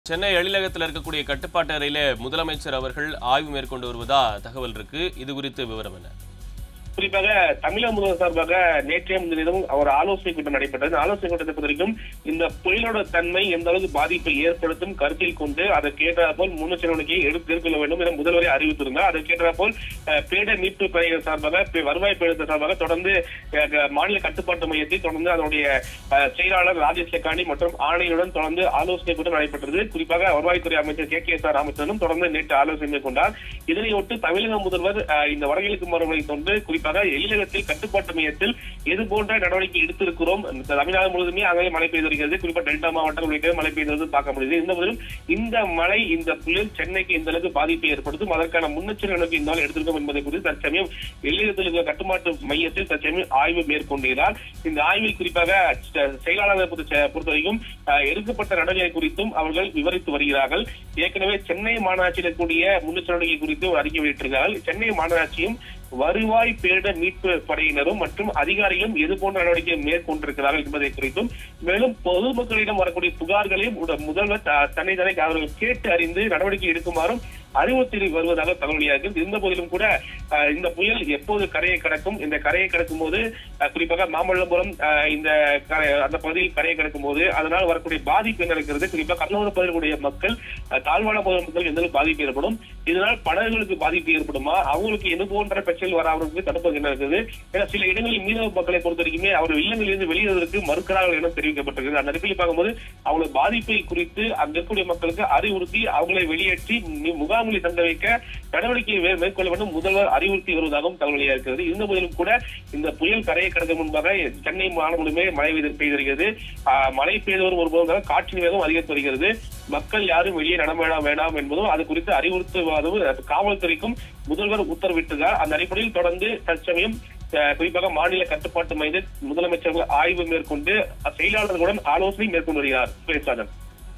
சென்னை எழிலகத்தில் இருக்கக்கூடிய கட்டுப்பாட்டு அறையில முதலமைச்சர் அவர்கள் ஆய்வு மேற்கொண்டு வருவதா தகவல் இருக்கு இது குறித்து விவரம் என்ன குறிப்பாக தமிழக முதல்வர் சார்பாக நேற்றைய முன்தினம் ஒரு ஆலோசனை கூட்டம் நடைபெற்றது இந்த ஆலோசனை கூட்டத்தை பொறுத்த வரைக்கும் இந்த புயலோட தன்மை எந்த அளவுக்கு பாதிப்பை ஏற்படுத்தும் கருத்தில் கொண்டு அதற்கு ஏற்றாற் போல் முன்னெச்சரிக்கையை எடுத்து எடுத்துக்கொள்ள வேண்டும் என முதல்வரை அறிவித்திருந்தார் அதற்கு ஏற்றாற் போல் அஹ், பேரிடர் மீட்பு படையினர் சார்பாக பே- வருவாய் பேரிடர் சார்பாக தொடர்ந்து அஹ், மாநில கட்டுப்பாட்டு மையத்தில் தொடர்ந்து அதனுடைய அஹ், செயலாளர் ராஜேஷ் லக்கானி மற்றும் ஆணையருடன் தொடர்ந்து ஆலோசனை கூட்டம் நடைபெற்றது குறிப்பாக வருவாய்த்துறை அமைச்சர் கே கே எஸ் ஆர் ராமச்சந்திரனும் தொடர்ந்து நேற்று ஆலோசனை மேற்கொண்டார் இதனையொட்டு தமிழக முதல்வர் அஹ், இந்த வடகிழக்கு மறுமுறை தொன்று குறிப்பாக எழிலகத்தில் கட்டுப்பாட்டு மையத்தில் இது போன்ற நடவடிக்கை எடுத்திருக்கிறோம் இந்த தமிழ்நாடு முழுவதுமே அங்கே மழை பெய்து வருகிறது குறிப்பாக டெல்டா மாவட்டம் உள்ளிட்ட மழை பெய்து வருவது பார்க்க முடியுது இந்த போதிலும் இந்த மழை இந்த புயல் சென்னைக்கு இந்த அளவுக்கு பாதிப்பை ஏற்படுத்தும் அதற்கான முன்னெச்சரிக்கை நடவடிக்கை இந்த நாள் எடுத்திருக்கோம் என்பதை குறித்து தற்சமயம் எழிலகத்தில் இருக்கிற கட்டுப்பாட்டு மையத்தில் தற்சமயம் ஆய்வு மேற்கொண்டிருக்கிறார் இந்த ஆய்வில் குறிப்பாக செ- செயலாளரை பொறுத்த பொறுத்த வரைக்கும் அஹ், எடுக்கப்பட்ட நடவடிக்கை குறித்தும் அவர்கள் விவரித்து வருகிறார்கள் ஏற்கனவே சென்னை மாநகராட்சியில் இருக்கக்கூடிய முன்னெச்சரிக்கை குறித்து ஒரு அறிக்கை வெளியிட்டிருக்கிறார்கள் சென்னை மாநகராட்சியும் வருவாய் பேரிடர் மீட்பு படையினரும் மற்றும் அதிகாரிகளும் இது போன்ற நடவடிக்கை மேற்கொண்டிருக்கிறார்கள் என்பதை குறித்தும் மேலும் பொதுமக்களிடம் வரக்கூடிய புகார்களையும் உட- முதல்வர் த- தன்னை தனி அவர்கள் கேட்டு அறிந்து நடவடிக்கை எடுக்குமாறும் அறிவுறுத்தி வருவதாக தகவல் வெளியாகிறது இருந்த போதிலும் கூட அஹ், இந்த புயல் எப்போது கரையை கடக்கும் இந்த கரையை கடக்கும் போது அஹ், குறிப்பாக மாமல்லபுரம் அஹ், இந்த கரை- அந்த பகுதியில் கரையை கடக்கும் போது அதனால் வரக்கூடிய பாதிப்பு என்ன இருக்கிறது குறிப்பாக கடலோர பகுதியிலுடைய மக்கள் அஹ், தாழ்வான பகுதி மக்கள் எந்த அளவுக்கு பாதிப்பு ஏற்படும் இதனால் படகுகளுக்கு பாதிப்பு ஏற்படுமா அவங்களுக்கு என்ன போன்ற பிரச்சனைகள் வராமலுக்கு தடுப்பது என்ன இருக்குது ஏன்னா சில இடங்களில் மீனவ மக்களை பொறுத்த வரைக்குமே அவர் இல்லங்களிலிருந்து வெளியேறுவதற்கு மறுக்கிறார்கள் என தெரிவிக்கப்பட்டிருக்கிறது அந்த அடிப்படையில் பார்க்கும்போது அவங்களோட பாதிப்பை குறித்து அங்க இருக்கக்கூடிய மக்களுக்கு அறிவுறுத்தி அவங்களை வெளியேற்றி மி- முகாமில் தங்க வைக்க நடவடிக்கை மே- மேற்கொள்ள வேண்டும் முதல்வர் அறிவுறுத்தி வருவதாகவும் தகவல் வெளியாக இருக்கிறது இருந்த போதிலும் கூட இந்த புயல் கரையை கடக்க முன்பாக சென்னை மாநிலமுமே மழை பெய்து- பெய்து வருகிறது ஆஹ், மழை பெய்து வரும் ஒருபோதும் காற்றின் வேகம் அதிகரித்து வருகிறது மக்கள் யாரும் வெளியே நடமாட வேண்டாம் என்பதும் அது குறித்து அறிவுறுத்துவதும் அது காவல்துறைக்கும் முதல்வர் உத்தரவிட்டுள்ளார் அந்த அடிப்படையில் தொடர்ந்து தற்சமயம் அஹ், குறிப்பாக மாநில கட்டுப்பாட்டு மையத்தில் முதலமைச்சர்கள் ஆய்வு மேற்கொண்டு செயலாளர்களுடன் ஆலோசனை மேற்கொண்டு வருகிறார் சுரேஷ்ராஜன்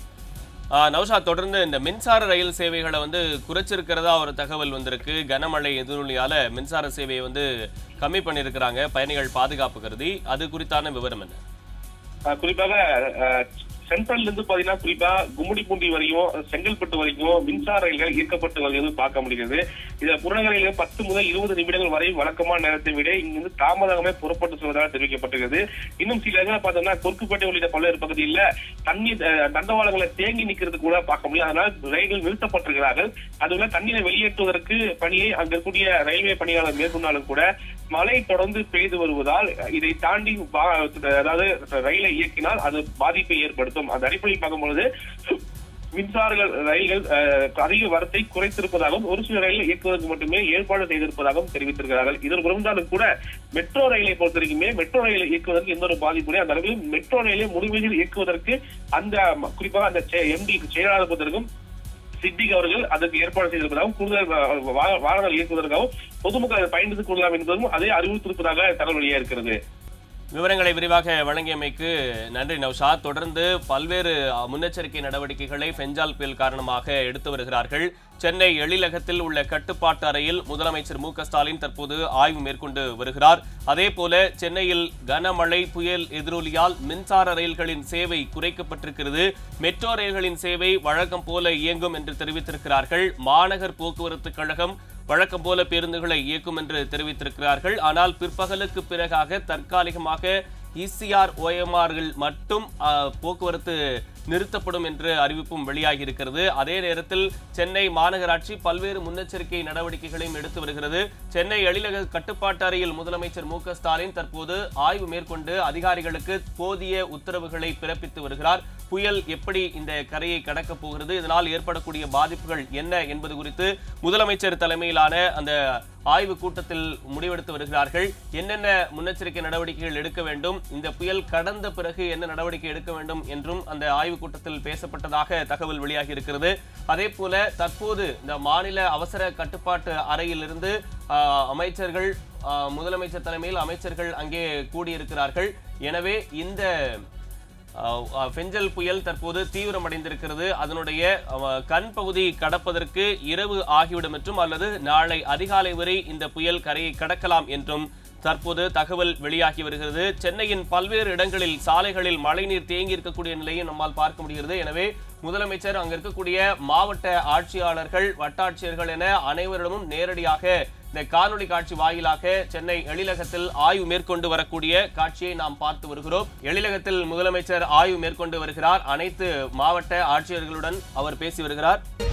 ஆ, நௌஷாத் தொடர்ந்து இந்த மின்சார ரயில் சேவைகளை வந்து குறைச்சிருக்கிறதா ஒரு தகவல் வந்திருக்கு கனமழை எதிரொலியால மின்சார சேவையை வந்து கம்மி பண்ணியிருக்கிறாங்க பயணிகள் பாதுகாப்பு கருதி அது குறித்தான விவரம் என்ன அஹ் குறிப்பாக அஹ், சென்ட்ரல்ல இருந்து பாத்தீங்கன்னா குறிப்பா கும்மிடிப்பூண்டி வரையும் செங்கல்பட்டு வரைக்கும் மின்சார ரயில்கள் இயக்கப்பட்டு வருகிறது பார்க்க முடிகிறது இதுல புறநகரில பத்து முதல் இருபது நிமிடங்கள் வரை வழக்கமான நேரத்தை விட இங்கிருந்து தாமதமே புறப்பட்டு செல்வதாக தெரிவிக்கப்பட்டிருக்கிறது இன்னும் சில இடங்கள் பார்த்தோம்னா கொற்குப்பேட்டை உள்ளிட்ட பல்வேறு பகுதியில் தண்ணீர் அஹ், தண்டவாளங்களை தேங்கி நிக்கிறது கூட பார்க்க முடியும் அதனால் ரயில்கள் நிறுத்தப்பட்டிருக்கிறார்கள் அதுல தண்ணீரை வெளியேற்றுவதற்கு பணியை அங்க இருக்கக்கூடிய ரயில்வே பணியாளர் மேற்கொண்டாலும் கூட மழை தொடர்ந்து பெய்து வருவதால் இதை தாண்டி வா- அதாவது ரயிலை இயக்கினால் அது பாதிப்பை ஏற்படுத்தும் அந்த அடிப்படையில் பார்க்கும்பொழுது மின்சார ரயில்கள் அஹ், அதிக வரத்தை குறைத்திருப்பதாகவும் ஒரு சில ரயில்கள் இயக்குவதற்கு மட்டுமே ஏற்பாடு செய்திருப்பதாகவும் தெரிவித்திருக்கிறார்கள் இதற்கு இருந்தாலும் கூட மெட்ரோ ரயிலை பொறுத்த வரைக்குமே மெட்ரோ ரயிலை இயக்குவதற்கு எந்த ஒரு பாதிப்புமே அந்த அளவில் மெட்ரோ ரயிலை முழுமையில் இயக்குவதற்கு அந்த ம- குறிப்பாக அந்த எம்டி செயலாளர் பொறுத்தவரைக்கும் சித்திக் அவர்கள் அதற்கு ஏற்பாடு செய்திருப்பதாகவும் கூடுதல் வா- வா- வாகனங்கள் இயக்குவதற்காகவும் பொதுமக்கள் அதை பயன்படுத்திக் கொள்ளலாம் என்பதும் அதை அறிவுறுத்திருப்பதாக தகவல் வெளியாக இருக்கிறது விவரங்களை விரிவாக வழங்கியமைக்கு நன்றி நௌஷாத் தொடர்ந்து பல்வேறு அ, முன்னெச்சரிக்கை நடவடிக்கைகளை ஃபெஞ்சால் புயல் காரணமாக எடுத்து வருகிறார்கள் சென்னை எழிலகத்தில் உள்ள கட்டுப்பாட்டு அறையில் முதலமைச்சர் மு க ஸ்டாலின் தற்போது ஆய்வு மேற்கொண்டு வருகிறார் அதே போல சென்னையில் கனமழை புயல் எதிரொலியால் மின்சார ரயில்களின் சேவை குறைக்கப்பட்டிருக்கிறது மெட்ரோ ரயில்களின் சேவை வழக்கம் போல இயங்கும் என்று தெரிவித்திருக்கிறார்கள் மாநகர் போக்குவரத்து கழகம் வழக்கம் போல பேருந்துகளை இயக்கும் என்று தெரிவித்திருக்கிறார்கள் ஆனால் பிற்பகலுக்கு பிறகாக தற்காலிகமாக இசிஆர் ஓஎம்ஆர்கள் மட்டும் ஆ, போக்குவரத்து நிறுத்தப்படும் என்று அறிவிப்பும் வெளியாகி இருக்கிறது அதே நேரத்தில் சென்னை மாநகராட்சி பல்வேறு முன்னெச்சரிக்கை நடவடிக்கைகளையும் எடுத்து வருகிறது சென்னை எழிலக கட்டுப்பாட்டு அறையில் முதலமைச்சர் மு க ஸ்டாலின் தற்போது ஆய்வு மேற்கொண்டு அதிகாரிகளுக்கு போதிய உத்தரவுகளை பிறப்பித்து வருகிறார் புயல் எப்படி இந்த கரையை கடக்கப் போகிறது இதனால் ஏற்படக்கூடிய பாதிப்புகள் என்ன என்பது குறித்து முதலமைச்சர் தலைமையிலான அந்த ஆய்வு கூட்டத்தில் முடிவெடுத்து வருகிறார்கள் என்னென்ன முன்னெச்சரிக்கை நடவடிக்கைகள் எடுக்க வேண்டும் இந்த புயல் கடந்த பிறகு என்ன நடவடிக்கை எடுக்க வேண்டும் என்றும் அந்த ஆய்வு கூட்டத்தில் பேசப்பட்டதாக தகவல் வெளியாகி இருக்கிறது அதே போல தற்போது இந்த மாநில அவசர கட்டுப்பாட்டு அறையிலிருந்து ஆஹ், அமைச்சர்கள் ஆஹ், முதலமைச்சர் தலைமையில் அமைச்சர்கள் அங்கே கூடியிருக்கிறார்கள் எனவே இந்த அஹ், அஹ், பெஞ்சல் புயல் தற்போது தீவிரமடைந்திருக்கிறது அதனுடைய அஹ், கண் பகுதி கடப்பதற்கு இரவு ஆகிவிடும் என்றும் அல்லது நாளை அதிகாலை வரை இந்த புயல் கரையை கடக்கலாம் என்றும் தற்போது தகவல் வெளியாகி வருகிறது சென்னையின் பல்வேறு இடங்களில் சாலைகளில் மழைநீர் தேங்கி இருக்கக்கூடிய நிலையை நம்மால் பார்க்க முடிகிறது எனவே முதலமைச்சர் அங்க இருக்கக்கூடிய மாவட்ட ஆட்சியாளர்கள் வட்டாட்சியர்கள் என அனைவரிடமும் நேரடியாக இந்த காணொளி காட்சி வாயிலாக சென்னை எழிலகத்தில் ஆய்வு மேற்கொண்டு வரக்கூடிய காட்சியை நாம் பார்த்து வருகிறோம் எழிலகத்தில் முதலமைச்சர் ஆய்வு மேற்கொண்டு வருகிறார் அனைத்து மாவட்ட ஆட்சியர்களுடன் அவர் பேசி வருகிறார்